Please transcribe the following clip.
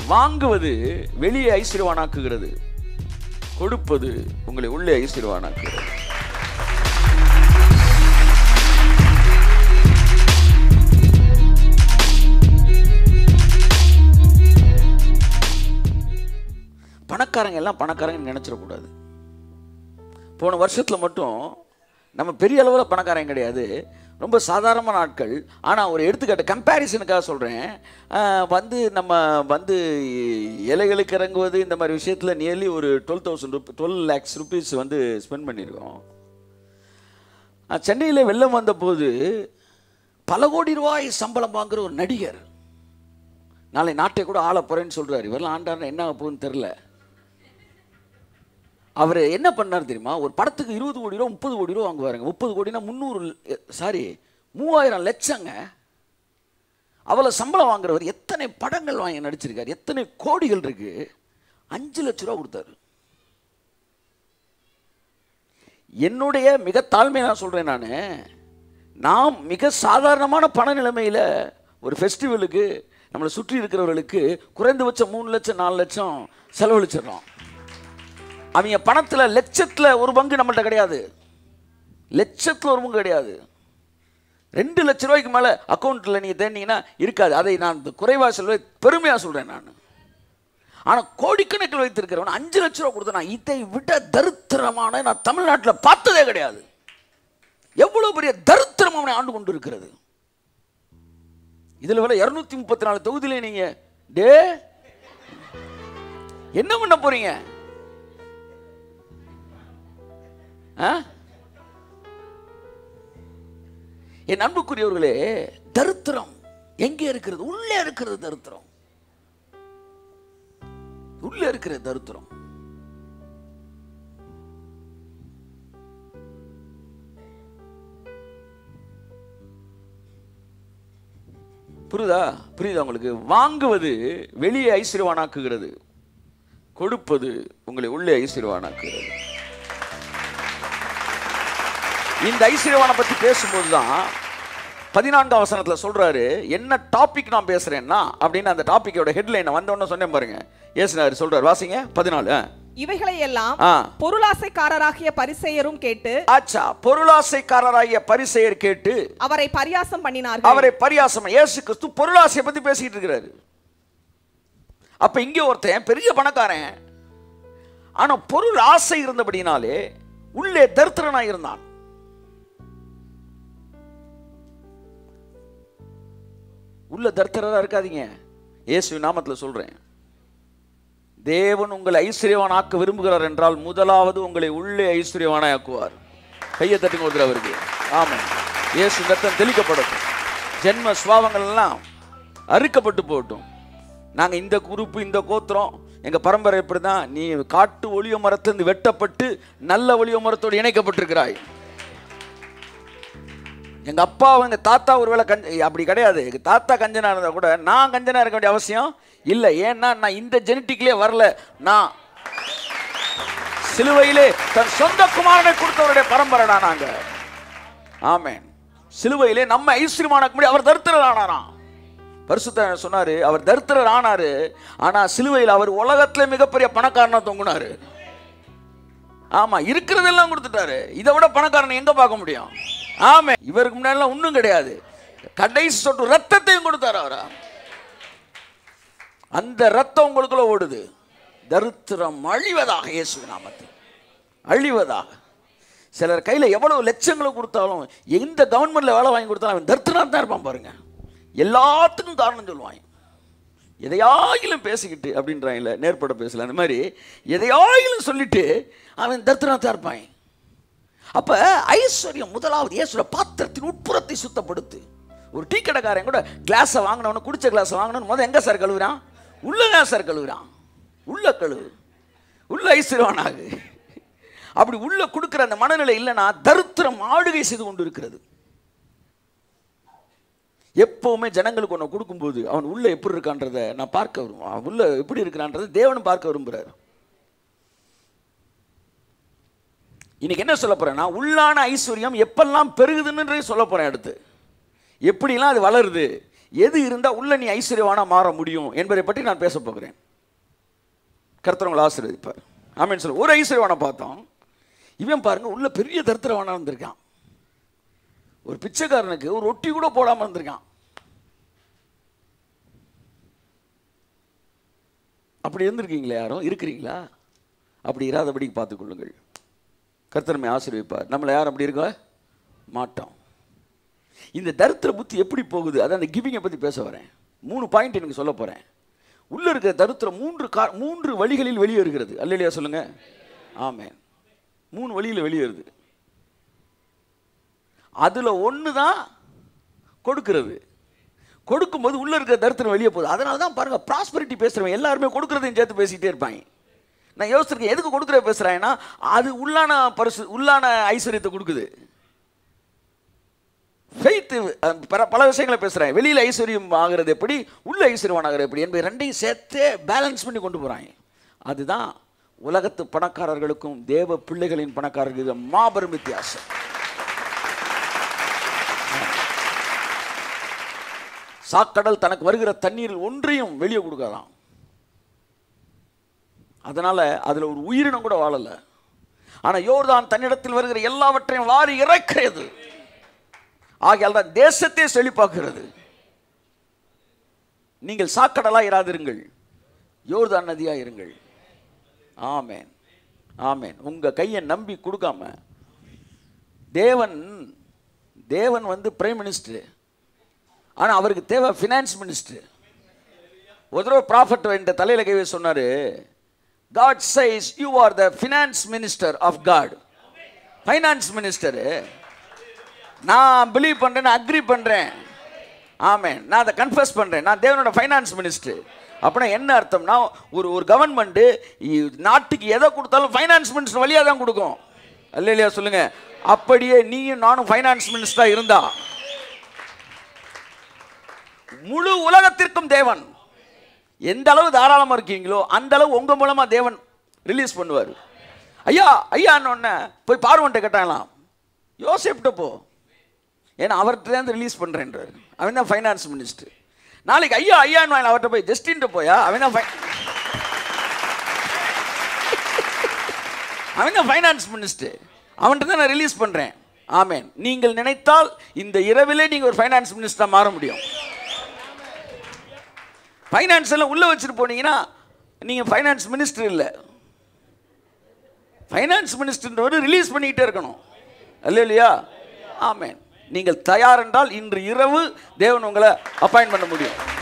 வாங்குவது வெளியே ஐஸ்வர்யவானாக்குகிறது கொடுப்பது உங்களை உள்ளே ஐஸ்வர்யவானாக்குகிறது பணக்காரங்க எல்லாம் பணக்காரங்க நினைச்சிடக்கூடாது போன வருஷத்துல மட்டும் நம்ம பெரிய அளவில் பணக்காரங்க கிடையாது ரொம்ப சாதாரணமான ஆட்கள் ஆனால் ஒரு எடுத்துக்காட்டு கம்பேரிசனுக்காக சொல்கிறேன் வந்து நம்ம வந்து இலைகளுக்கு இறங்குவது இந்த மாதிரி விஷயத்தில் நியர்லி ஒரு twelve thousand rupee twelve lakhs rupees வந்து ஸ்பெண்ட் பண்ணியிருக்கோம் அஹ், சென்னையில் வெள்ளம் வந்தபோது பல கோடி ரூபாய் சம்பளம் வாங்குற ஒரு நடிகர் நாளை நாட்டை கூட ஆள போகிறேன்னு சொல்கிறார் இவரெல்லாம் ஆண்டாருன்னா என்ன ஆக போகுதுன்னு தெரில அவர் என்ன பண்ணார் தெரியுமா ஒரு படத்துக்கு இருபது கோடி ரூபா முப்பது கோடி ரூபா வாங்குவாருங்க முப்பது கோடினா முந்நூறு சாரி மூவாயிரம் லட்சங்க அவ்வளோ சம்பளம் வாங்குறவர் எத்தனை படங்கள் வாங்கி நடிச்சிருக்காரு எத்தனை கோடிகள் இருக்கு அஞ்சு லட்ச ரூபா கொடுத்தாரு என்னுடைய மிக தாழ்மையை நான் சொல்கிறேன் நான் நாம் மிக சாதாரணமான பண நிலைமையில் ஒரு ஃபெஸ்டிவலுக்கு நம்மளை சுற்றி இருக்கிறவர்களுக்கு குறைந்தபட்சம் மூணு லட்சம் நாலு லட்சம் செலவழிச்சிடுறோம் அவங்க பணத்தில் லட்சத்தில் ஒரு பங்கு நம்மள்ட்ட கிடையாது லட்சத்தில் ஒரு பங்கு கிடையாது ரெண்டு லட்ச ரூபாய்க்கு மேலே அக்கௌண்ட்டில் நீங்கள் தேடினீங்கன்னா இருக்காது அதை நான் குறைவாக சொல்வேன் பெருமையாக சொல்கிறேன் நான் ஆனால் கோடிக்கணக்கில் வைத்திருக்கிறவன் அஞ்சு லட்ச ரூபா கொடுத்தா நான் இதை விட தரித்திரமான நான் தமிழ்நாட்டில் பார்த்ததே கிடையாது எவ்வளவு பெரிய தரித்திரம் அவனை ஆண்டு கொண்டு இருக்கிறது இதில் வேற இரநூத்தி முப்பத்தி நாலு தொகுதியில நீங்க டே என்ன பண்ண போறீங்க ஆ? என் அன்புக்குரியவர்களே தரித்திரம் எங்கே இருக்கிறது உள்ளே இருக்கிறது தரித்திரம் உள்ளே இருக்கிற தரித்திரம் புரியுதா புரியுதா உங்களுக்கு வாங்குவது வெளியே ஐஸ்வர்யவானாக்குகிறது கொடுப்பது உங்களை உள்ளே ஐஸ்வர்யவானாக்குகிறது இந்த ஐஸ்வர்யவானை பத்தி பேசும்போது தான் பதினான்காம் வசனத்துல சொல்றாரு என்ன டாபிக் நான் பேசுறேன்னா அப்படின்னு அந்த டாபிக்கோட ஹெட்லைனை வந்தோடனே சொன்னேன் பாருங்க ஏசுனாரு சொல்றாரு வாசிங்க பதினாலு ஆ. இவைகளை எல்லாம் ஆ. பொருளாசைக்காரராகிய பரிசேயரும் கேட்டு ஆச்சா பொருளாசைக்காரராகிய பரிசெயர் கேட்டு அவரை பரியாசம் பண்ணினார்கள் அவரை பரியாசம் இயேசு கிறிஸ்து பொருளாசையை பத்தி பேசிக்கிட்டு இருக்கிறாரு அப்ப இங்க ஒருத்தன் பெரிய பணக்காரன் ஆனா பொருள் ஆசை இருந்தபடினாலே உள்ளே தரித்திரனா இருந்தான் உள்ள தரித்திரரா இருக்காதீங்க இயேசு நாமத்துல சொல்றேன் தேவன் உங்களை ஐஸ்வர்யவானாக்க விரும்புகிறார் என்றால் முதலாவது உங்களை உள்ளே ஐஸ்வர்யவானாக்குவார் கையை தட்டுங்க ஒருத்தர் அவருக்கு ஆமாம் இயேசு ரத்தம் தெளிக்கப்படட்டும் ஜென்ம சுவாவங்கள் எல்லாம் அறுக்கப்பட்டு போகட்டும் நாங்கள் இந்த குரூப்பு இந்த கோத்திரம் எங்கள் பரம்பரை இப்படி தான் நீ காட்டு ஒளிய மரத்திலிருந்து வெட்டப்பட்டு நல்ல ஒளிய மரத்தோடு இணைக்கப்பட்டிருக்கிறாய் எங்க அப்பா எங்க தாத்தா ஒருவேளை கஞ்ச அப்படி கிடையாது எங்க தாத்தா கஞ்சனா இருந்தா கூட நான் கஞ்சனா இருக்க வேண்டிய அவசியம் இல்லை ஏன்னா நான் இந்த ஜெனட்டிக்லயே வரல நான் சிலுவையிலே தன் சொந்த குமாரனை கொடுத்தவருடைய பரம்பரைடா நாங்க ஆமென் சிலுவையிலே நம்ம ஐஸ்வர்யமானக்கு முடி அவர் தரித்திரர் ஆனாராம் பரிசுத்த சொன்னாரு அவர் தரித்திரர் ஆனாரு ஆனா சிலுவையில் அவர் உலகத்திலே மிகப்பெரிய பணக்காரனா தொங்குனாரு ஆமா இருக்கிறதெல்லாம் கொடுத்துட்டாரு இதை விட பணக்காரனை எங்க பார்க்க முடியும் ஆமே இவருக்கு முன்னாடிலாம் ஒன்றும் கிடையாது கடைசி சொட்டு ரத்தத்தையும் கொடுத்தாரு அவரா அந்த ரத்தம் உங்களுக்குள்ள ஓடுது தரித்திரம் அழிவதாக இயேசு நாமத்தில் அழிவதாக சிலர் கையில் எவ்வளவு லட்சங்களை கொடுத்தாலும் எந்த கவர்மெண்ட்ல வேலை வாங்கி கொடுத்தாலும் அவன் தரித்திரம் தான் இருப்பான் பாருங்க எல்லாத்துக்கும் காரணம் சொல்லுவாங்க எதையாயிலும் பேசிக்கிட்டு அப்படின்றாங்கல்ல நேர்பட பேசல அந்த மாதிரி எதையாயிலும் சொல்லிட்டு அவன் தரித்திரத்தான் இருப்பான் அப்ப ஐஸ்வர்யம் முதலாவது இயேசுட பாத்திரத்தின் உட்புறத்தை சுத்தப்படுத்து ஒரு டீ கடைக்காரன் கூட கிளாஸை வாங்கினவன குடிச்ச கிளாஸை வாங்கினவன் முதல் எங்க சார் கழுவுறான் உள்ளதான் சார் கழுவுறான் உள்ள கழுவு உள்ள ஐஸ்வர்யவானாகு அப்படி உள்ள கொடுக்கிற அந்த மனநிலை இல்லைன்னா தரித்திரம் ஆளுகை செய்து கொண்டு இருக்கிறது எப்பவுமே ஜனங்களுக்கு ஒன்று கொடுக்கும்போது அவன் உள்ள எப்படி இருக்கான்றதை நான் பார்க்க விரும்புவேன் அவன் உள்ள எப்படி இருக்கிறான்றதை தேவனும் பார்க்க விரும்புகிறார் இன்னைக்கு என்ன சொல்ல போறேன்னா உள்ளான ஐஸ்வர்யம் எப்பெல்லாம் பெருகுதுன்னு சொல்ல போறேன் அடுத்து எப்படிலாம் அது வளருது எது இருந்தால் உள்ள நீ ஐஸ்வர்யவானா மாற முடியும் என்பதை பற்றி நான் பேச போகிறேன் கர்த்தரவங்களை ஆசீர்வதிப்பார் ஆமேன்னு சொல்ல ஒரு ஐஸ்வர்யவானை பார்த்தோம் இவன் பாருங்க உள்ள பெரிய தரித்திரவானா இருந்திருக்கான் ஒரு பிச்சைக்காரனுக்கு ஒரு ரொட்டி கூட போடாமல் இருந்திருக்கான் அப்படி இருந்திருக்கீங்களா யாரும் இருக்கிறீங்களா அப்படி இராதபடி பார்த்துக்கொள்ளுங்கள் கர்த்தரமை ஆசீர்விப்பார் நம்மளை யாரும் அப்படி இருக்க மாட்டோம் இந்த தரித்திர புத்தி எப்படி போகுது அதான் அந்த கிவிங்கை பற்றி பேச வரேன் மூணு பாயிண்ட் எனக்கு சொல்ல போகிறேன் உள்ளே இருக்கிற தரித்திரம் மூன்று கா மூன்று வழிகளில் வெளியேறுகிறது அல்லையா சொல்லுங்க ஆமென் மூணு வழியில் வெளியேறுது அதில் ஒன்று தான் கொடுக்கிறது கொடுக்கும்போது உள்ளே இருக்கிற தரித்திரம் வெளியே போகுது அதனால தான் பாருங்கள் ப்ராஸ்பரிட்டி பேசுகிறவங்க எல்லாருமே கொடுக்குறதையும் சேர்த்து பேசிக்கிட்டே இருப்பாங்க நான் யோசிச்சிருக்கேன் எதுக்கு கொடுக்குற பேசுகிறாங்கன்னா அது உள்ளான பரிசு உள்ளான ஐஸ்வர்யத்தை கொடுக்குது ஃபெய்த்து பல விஷயங்களை பேசுகிறேன் வெளியில் ஐஸ்வர்யம் ஆகிறது எப்படி உள்ள ஐஸ்வர்யம் ஆகிறது எப்படி என்பதை ரெண்டையும் சேர்த்து பேலன்ஸ் பண்ணி கொண்டு போகிறாங்க அதுதான் உலகத்து பணக்காரர்களுக்கும் தேவ பிள்ளைகளின் பணக்காரர்களுக்கும் மாபெரும் வித்தியாசம் சாக்கடல் தனக்கு வருகிற தண்ணீரில் ஒன்றையும் வெளியே கொடுக்காதான் அதனால அதில் ஒரு உயிரினம் கூட வாழலை ஆனால் யோர்தான் தன்னிடத்தில் வருகிற எல்லாவற்றையும் வாரி இறக்கிறது ஆகையால் தான் தேசத்தை செழிப்பாக்குகிறது நீங்கள் சாக்கடலா இராதிருங்கள் யோர்தான் நதியா இருங்கள் ஆமேன் ஆமேன் உங்க கையை நம்பி கொடுக்காம தேவன் தேவன் வந்து பிரைம் மினிஸ்டர் ஆனா அவருக்கு தேவை ஃபினான்ஸ் மினிஸ்டர் ஒரு தடவை ப்ராஃபட் என்ற தலையில கை வச்சு சொன்னாரு God says you are the finance minister of God finance minister நான் பிலீவ் பண்ணுறேன் அக்ரி பண்ணுறேன் ஆமேன் நான் அதை கன்ஃபர்ஸ் பண்ணுறேன் நான் தேவனோட ஃபைனான்ஸ் மினிஸ்டர் அப்படின்னா என்ன அர்த்தம்னா ஒரு ஒரு கவர்மெண்ட்டு நாட்டுக்கு எதை கொடுத்தாலும் ஃபைனான்ஸ் மினிஸ்டர் வழியாக தான் கொடுக்கும் அல்ல இல்லையா சொல்லுங்க அப்படியே நீயும் நானும் ஃபைனான்ஸ் மினிஸ்டராக இருந்தா முழு உலகத்திற்கும் தேவன் எந்த அளவு தாராளமாக இருக்கீங்களோ அந்த அளவு உங்கள் மூலமாக தேவன் ரிலீஸ் பண்ணுவார் ஐயா ஐயான்னு ஒன்று போய் பார்வன்ட்ட கேட்டாங்களாம் யோசிப்ட்ட போ ஏன்னா அவர்கிட்ட தான் ரிலீஸ் பண்ணுறேன்றார் அவன் தான் ஃபைனான்ஸ் மினிஸ்டர் நாளைக்கு ஐயா ஐயான்னு வாங்க அவர்கிட்ட போய் ஜஸ்டின்ட்ட போயா அவன் தான் fi- அவன் தான் ஃபைனான்ஸ் மினிஸ்டர் அவன்கிட்ட தான் நான் ரிலீஸ் பண்ணுறேன் ஆமேன் நீங்கள் நினைத்தால் இந்த இரவிலே நீங்கள் ஒரு ஃபைனான்ஸ் மினிஸ்டராக மாற முடியும் ஃபைனான்ஸ் எல்லாம் உள்ளே வச்சுட்டு போனீங்கன்னா நீங்கள் ஃபைனான்ஸ் மினிஸ்டர் இல்லை ஃபைனான்ஸ் மினிஸ்டர் ரிலீஸ் பண்ணிக்கிட்டே இருக்கணும் அல்ல இல்லையா ஆமேன் நீங்கள் தயார் என்றால் இன்று இரவு தேவன் உங்களை அப்பாயிண்ட் பண்ண முடியும்